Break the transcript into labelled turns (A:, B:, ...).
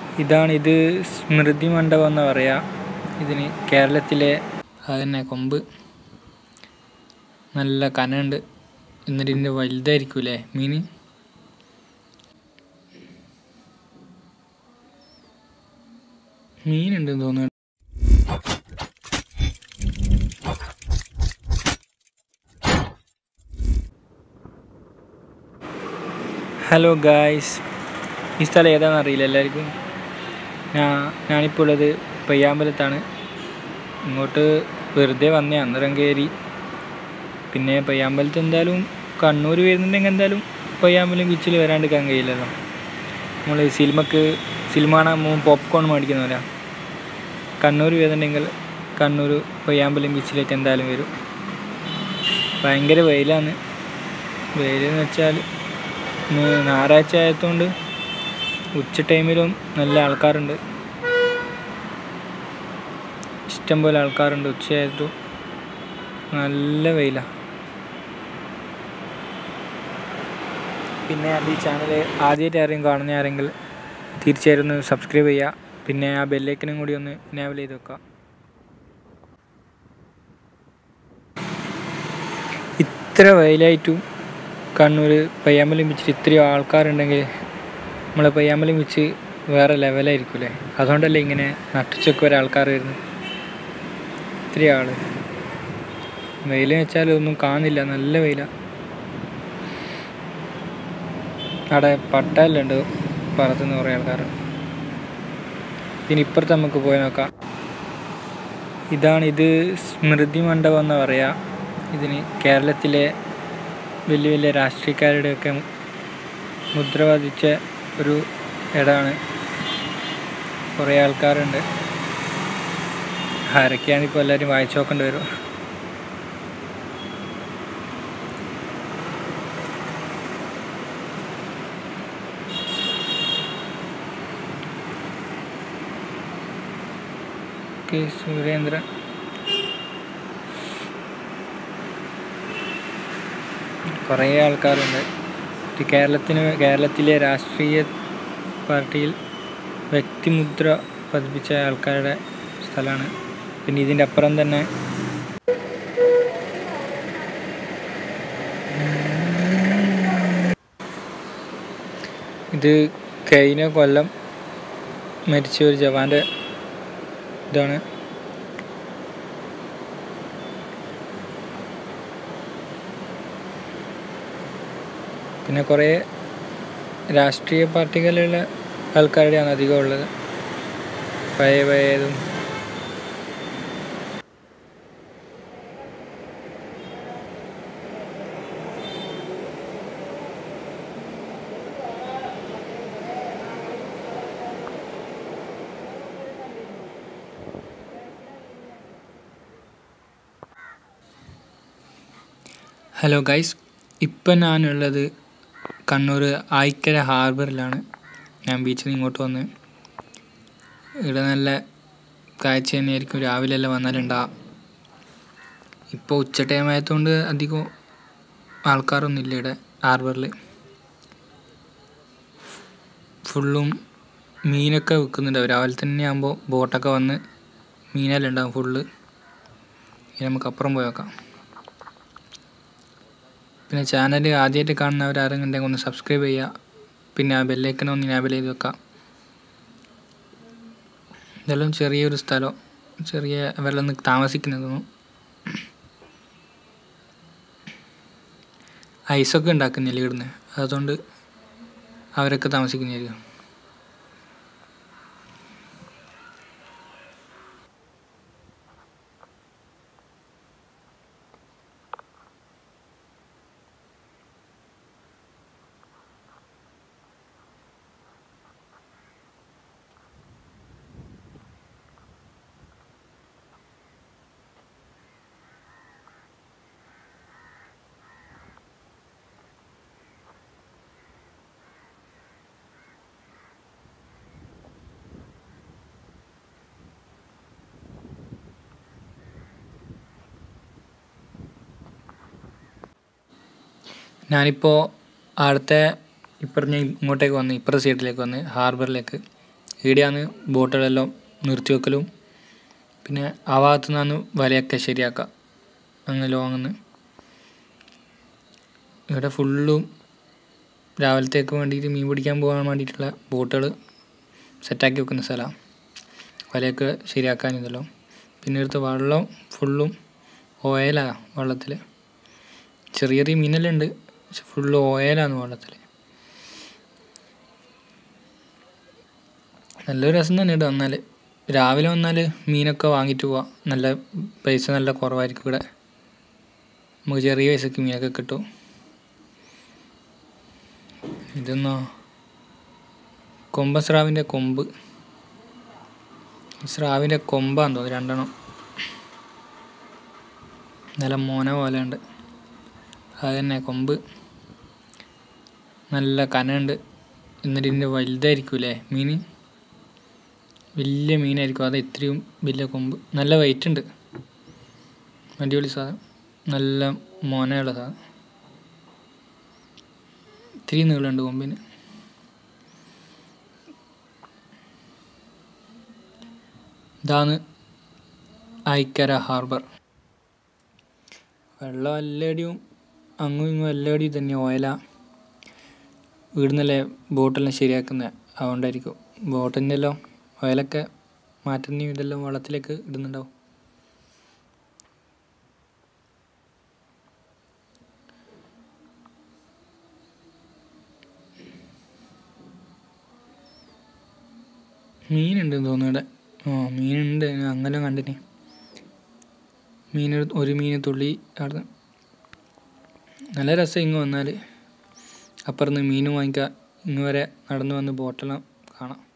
A: ഇതാണ് ഇത് സ്മൃതി മണ്ഡപം എന്ന് പറയാ ഇതിന് കേരളത്തിലെ അതന്നെ കൊമ്പ് നല്ല കനമുണ്ട് എന്നിട്ട് ഇതിൻ്റെ വലുതായിരിക്കൂലേ മീൻ മീനുണ്ടെന്ന് തോന്നുന്നു ഹലോ ഗായ്സ് ഈ സ്ഥലം ഏതാണെന്ന് അറിയില്ല എല്ലാവർക്കും ഞാൻ ഞാനിപ്പോൾ ഉള്ളത് പയ്യാമ്പലത്താണ് ഇങ്ങോട്ട് വെറുതെ വന്നേ അന്നേരം കയറി പിന്നെ പയ്യാമ്പലത്ത് എന്തായാലും കണ്ണൂർ വരുന്നുണ്ടെങ്കിൽ എന്തായാലും പയ്യാമ്പലം ബീച്ചിൽ വരാണ്ടിരിക്കാൻ കഴിയില്ലല്ലോ നമ്മൾ സിനിമക്ക് സിനിമ കാണാൻ പോകുമ്പോൾ പോപ്കോൺ മേടിക്കുന്ന പോലെ കണ്ണൂർ വരുന്നുണ്ടെങ്കിൽ കണ്ണൂർ പയ്യാമ്പലം ബീച്ചിലേക്ക് എന്തായാലും വരും ഭയങ്കര വെയിലാണ് വെയിലെന്ന് വെച്ചാൽ ഇന്ന് ഞായറാഴ്ച ആയതുകൊണ്ട് ഉച്ച ടൈമിലും നല്ല ആൾക്കാരുണ്ട് ഇഷ്ടംപോലെ ആൾക്കാരുണ്ട് ഉച്ചയായിട്ടു നല്ല വെയിലാണ് പിന്നെ അത് ഈ ചാനൽ ആദ്യമായിട്ട് ആരെങ്കിലും കാണുന്ന ആരെങ്കിൽ തീർച്ചയായും ഒന്ന് സബ്സ്ക്രൈബ് ചെയ്യുക പിന്നെ ആ ബെല്ലൈക്കനും കൂടി ഒന്ന് എനേബിൾ ചെയ്ത് വെക്കുക ഇത്ര വെയിലായിട്ടും കണ്ണൂർ പയ്യാമ്പലം ബീച്ചിൽ ഇത്രയും ആൾക്കാരുണ്ടെങ്കിൽ നമ്മളെ പയ്യാമ്പലം ബീച്ച് വേറെ ലെവലായിരിക്കും അല്ലേ അതുകൊണ്ടല്ലേ ഇങ്ങനെ നട്ടുച്ചക്ക് വരെ ആൾക്കാർ വരുന്നത് ഇത്രയും ആൾ വെയിൽ വെച്ചാൽ ഒന്നും കാണുന്നില്ല നല്ല വെയിലാണ് അവിടെ പട്ടാലെല്ലാം ഉണ്ട് പറത്തുന്ന കുറേ ആൾക്കാർ ഇനി ഇപ്പുറത്ത് നമുക്ക് പോയി നോക്കാം ഇതാണ് ഇത് സ്മൃതി മണ്ഡപം എന്ന് പറയാ ഇതിന് കേരളത്തിലെ വലിയ വലിയ രാഷ്ട്രീയക്കാരുടെയൊക്കെ മുദ്ര പതിച്ച ഒരു ഇടമാണ് കുറേ ആൾക്കാരുണ്ട് ആരൊക്കെയാണ് ഇപ്പോൾ എല്ലാവരും വായിച്ചു നോക്കേണ്ടി വരും കെ സുരേന്ദ്രൻ കുറേ ആൾക്കാരുണ്ട് ഇത് കേരളത്തിന് കേരളത്തിലെ രാഷ്ട്രീയ പാർട്ടിയിൽ വ്യക്തിമുദ്ര പതിപ്പിച്ച ആൾക്കാരുടെ സ്ഥലമാണ് പിന്നെ ഇതിൻ്റെ അപ്പുറം തന്നെ ഇത് കഴിഞ്ഞ കൊല്ലം മരിച്ച ഒരു ജവാന്റെ ഇതാണ് പിന്നെ കുറേ രാഷ്ട്രീയ പാർട്ടികളിലുള്ള ആൾക്കാരുടെയാണ് അധികം ഉള്ളത് പഴയ പഴയതും ഹലോ ഗൈസ് ഇപ്പം ഞാനുള്ളത് കണ്ണൂർ ആയിക്കര ഹാർബറിലാണ് ഞാൻ ബീച്ചിൽ നിന്ന് ഇങ്ങോട്ട് വന്ന് ഇവിടെ നല്ല കാഴ്ച തന്നെയായിരിക്കും രാവിലെ എല്ലാം വന്നാലുണ്ടാവുക ഇപ്പോൾ ഉച്ച ടൈം ആയതുകൊണ്ട് അധികം ആൾക്കാരൊന്നുമില്ല ഇവിടെ ഹാർബറിൽ ഫുള്ളും മീനൊക്കെ വിൽക്കുന്നുണ്ട് രാവിലെ തന്നെ ആകുമ്പോൾ ബോട്ടൊക്കെ വന്ന് മീനെല്ലാം ഉണ്ടാവും ഫുള്ള് ഇനി നമുക്ക് അപ്പുറം പോയി നോക്കാം പിന്നെ ചാനൽ ആദ്യമായിട്ട് കാണുന്നവർ ആരെങ്കിലും ഉണ്ടെങ്കിൽ ഒന്ന് സബ്സ്ക്രൈബ് ചെയ്യുക പിന്നെ ആ ബെല്ലൈക്കനെ ഒന്ന് ഇനാബിൾ ചെയ്ത് വെക്കാം ഇതെല്ലാം ചെറിയൊരു സ്ഥലം ചെറിയ വെള്ളം താമസിക്കുന്നതൊന്നും ഐസൊക്കെ ഉണ്ടാക്കുന്നില്ല ഇവിടുന്ന് അതുകൊണ്ട് അവരൊക്കെ താമസിക്കുന്നതായിരിക്കും ഞാനിപ്പോൾ അടുത്ത ഇപ്പുറത്ത് ഞാൻ ഇങ്ങോട്ടേക്ക് വന്ന് ഇപ്പുറത്തെ സൈഡിലേക്ക് വന്ന് ഹാർബറിലേക്ക് ഇവിടെയാണ് ബോട്ടുകളെല്ലാം നിർത്തി വെക്കലും പിന്നെ ആ ഭാഗത്തു നിന്നാണ് വലയൊക്കെ ശരിയാക്കുക അങ്ങ് ലോങ്ങന്ന് ഇവിടെ ഫുള്ളും രാവിലത്തേക്ക് വേണ്ടിയിട്ട് മീൻ പിടിക്കാൻ പോകാൻ വേണ്ടിയിട്ടുള്ള ബോട്ടുകൾ സെറ്റാക്കി വെക്കുന്ന സ്ഥലമാണ് വലയൊക്കെ ശരിയാക്കാൻ ഇതെല്ലാം പിന്നെ ഇവിടുത്തെ വെള്ളം ഫുള്ളും ഓയിലാണ് വെള്ളത്തിൽ ചെറിയ ചെറിയ മീനെല്ലാം ഉണ്ട് പക്ഷെ ഫുള്ള് ഓയിലാണ് വെള്ളത്തിൽ നല്ലൊരു രസം തന്നെ ഉണ്ട് വന്നാൽ രാവിലെ വന്നാൽ മീനൊക്കെ വാങ്ങിയിട്ട് പോവാം നല്ല പൈസ നല്ല കുറവായിരിക്കും ഇവിടെ നമുക്ക് ചെറിയ പൈസക്ക് മീനൊക്കെ കിട്ടും ഇതെന്നാ കൊമ്പ സ്രാവിൻ്റെ കൊമ്പ് സ്രാവിൻ്റെ കൊമ്പാന്ന് തോന്നുന്നു രണ്ടെണ്ണം നല്ല മോന പോലെ ഉണ്ട് അത് തന്നെ കൊമ്പ് നല്ല കനമുണ്ട് എന്നിട്ട് ഇതിൻ്റെ വലുതായിരിക്കൂലേ മീൻ വലിയ മീനായിരിക്കും അത് ഇത്രയും വലിയ കൊമ്പ് നല്ല വെയിറ്റ് ഉണ്ട് അടിപൊളി സാധനം നല്ല മോനയുള്ള സാധനം ഇത്തിരി നീളമുണ്ട് കൊമ്പിന് ഇതാണ് ഐക്കര ഹാർബർ വെള്ളം എല്ലാടിയും അങ്ങും ഇങ്ങും എല്ലാടിയും തന്നെ ഓയില വീടുന്നല്ലേ ബോട്ടെല്ലാം ശരിയാക്കുന്നത് അതുകൊണ്ടായിരിക്കും ബോട്ടിൻ്റെ എല്ലാം ഓയിലൊക്കെ മാറ്റുന്നതും ഇതെല്ലാം വെള്ളത്തിലേക്ക് ഇടുന്നുണ്ടാവും മീനുണ്ടെന്ന് തോന്നുന്നു ഇവിടെ ആ മീനുണ്ട് ഞാൻ അങ്ങനെ കണ്ടിന് മീൻ ഒരു മീൻ തുള്ളി അവിടെ നല്ല രസം ഇങ്ങ് വന്നാൽ അപ്പുറത്ത് മീൻ വാങ്ങിക്കുക ഇങ്ങ് വരെ നടന്നു വന്ന് ബോട്ടെല്ലാം കാണാം